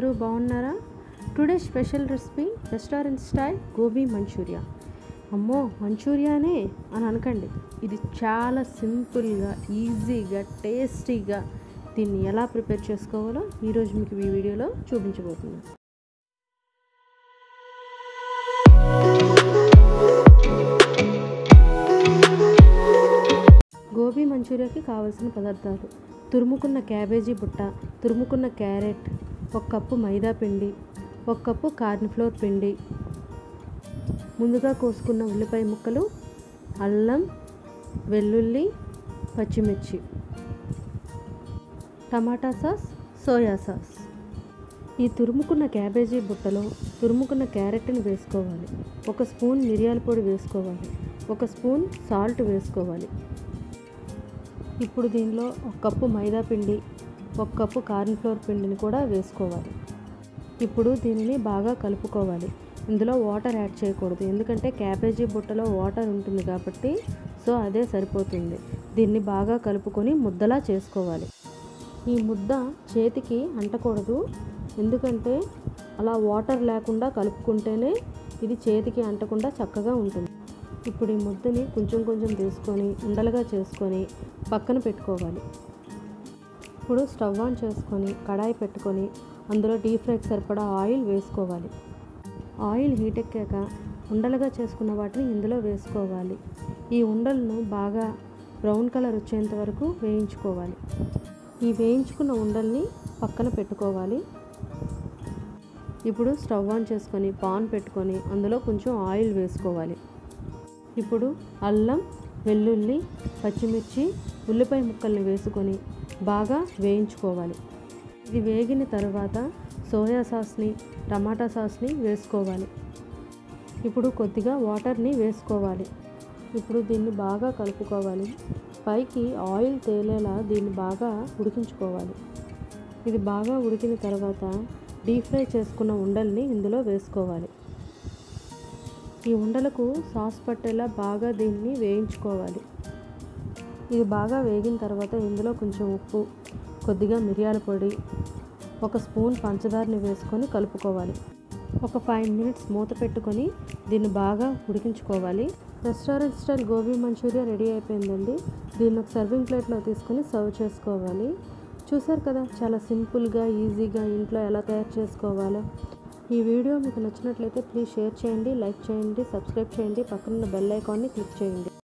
అందరూ బాగున్నారా today special recipe restaurant style gobi manchurian అమ్మో మంచూరియానే అని అనకండి ఇది చాలా సింపుల్గా ఈజీగా టేస్టీగా దీన్ని ఎలా ప్రిపేర్ చేసుకోవాలో ఈరోజు మీకు ఈ వీడియోలో చూపించబోతున్నాను గోబీ మంచూరియాకి కావలసిన పదార్థాలు తురుముకున్న క్యాబేజీ బుట్ట తురుముకున్న క్యారెట్ ఒక కప్పు మైదా పిండి ఒక కప్పు కార్న్ఫ్లోర్ పిండి ముందుగా కోసుకున్న ఉల్లిపాయ ముక్కలు అల్లం వెల్లుల్లి పచ్చిమిర్చి టమాటా సాస్ సోయా సాస్ ఈ తురుముకున్న క్యాబేజీ బుట్టలో తురుముకున్న క్యారెట్ని వేసుకోవాలి ఒక స్పూన్ మిరియాల పొడి వేసుకోవాలి ఒక స్పూన్ సాల్ట్ వేసుకోవాలి ఇప్పుడు దీనిలో ఒక కప్పు మైదా పిండి ఒక కప్పు కార్న్ఫ్లోర్ పిండిని కూడా వేసుకోవాలి ఇప్పుడు దీనిని బాగా కలుపుకోవాలి ఇందులో వాటర్ యాడ్ చేయకూడదు ఎందుకంటే క్యాబేజీ బుట్టలో వాటర్ ఉంటుంది కాబట్టి సో అదే సరిపోతుంది దీన్ని బాగా కలుపుకొని ముద్దలా చేసుకోవాలి ఈ ముద్ద చేతికి అంటకూడదు ఎందుకంటే అలా వాటర్ లేకుండా కలుపుకుంటేనే ఇది చేతికి అంటకుండా చక్కగా ఉంటుంది ఇప్పుడు ఈ ముద్దని కొంచెం కొంచెం తీసుకొని ఉండలుగా చేసుకొని పక్కన పెట్టుకోవాలి ఇప్పుడు స్టవ్ ఆన్ చేసుకొని కడాయి పెట్టుకొని అందులో డీప్ ఫ్రైకి సరిపడా ఆయిల్ వేసుకోవాలి ఆయిల్ హీట్ ఎక్కాక ఉండలుగా చేసుకున్న వాటిని ఇందులో వేసుకోవాలి ఈ ఉండలను బాగా బ్రౌన్ కలర్ వచ్చేంత వరకు వేయించుకోవాలి ఈ వేయించుకున్న ఉండల్ని పక్కన పెట్టుకోవాలి ఇప్పుడు స్టవ్ ఆన్ చేసుకొని పాన్ పెట్టుకొని అందులో కొంచెం ఆయిల్ వేసుకోవాలి ఇప్పుడు అల్లం వెల్లుల్లి పచ్చిమిర్చి ఉల్లిపాయ ముక్కల్ని వేసుకొని బాగా వేయించుకోవాలి ఇది వేగిన తర్వాత సోయా సాస్ని టమాటా సాస్ని వేసుకోవాలి ఇప్పుడు కొద్దిగా వాటర్ని వేసుకోవాలి ఇప్పుడు దీన్ని బాగా కలుపుకోవాలి పైకి ఆయిల్ తేలేలా దీన్ని బాగా ఉడికించుకోవాలి ఇది బాగా ఉడికిన తర్వాత డీప్ ఫ్రై చేసుకున్న ఉండల్ని ఇందులో వేసుకోవాలి ఈ ఉండలకు సాస్ పట్టేలా బాగా దీన్ని వేయించుకోవాలి ఇది బాగా వేగిన తర్వాత ఇందులో కొంచెం ఉప్పు కొద్దిగా మిరియాల పొడి ఒక స్పూన్ పంచదారని వేసుకొని కలుపుకోవాలి ఒక ఫైవ్ మినిట్స్ మూత పెట్టుకొని దీన్ని బాగా ఉడికించుకోవాలి restaurant style gobi manchurian ready అయిపోయిందండి దీన్ని ఒక సర్వింగ్ ప్లేట్లో తీసుకొని సర్వ్ చేసుకోవాలి చూసారు కదా చాలా సింపుల్గా ఈజీగా ఇంట్లో ఎలా తయారు చేసుకోవాలో ఈ వీడియో మీకు నచ్చినట్లయితే ప్లీజ్ షేర్ చేయండి లైక్ చేయండి సబ్స్క్రైబ్ చేయండి పక్కనున్న బెల్ ఐకాన్ని క్లిక్ చేయండి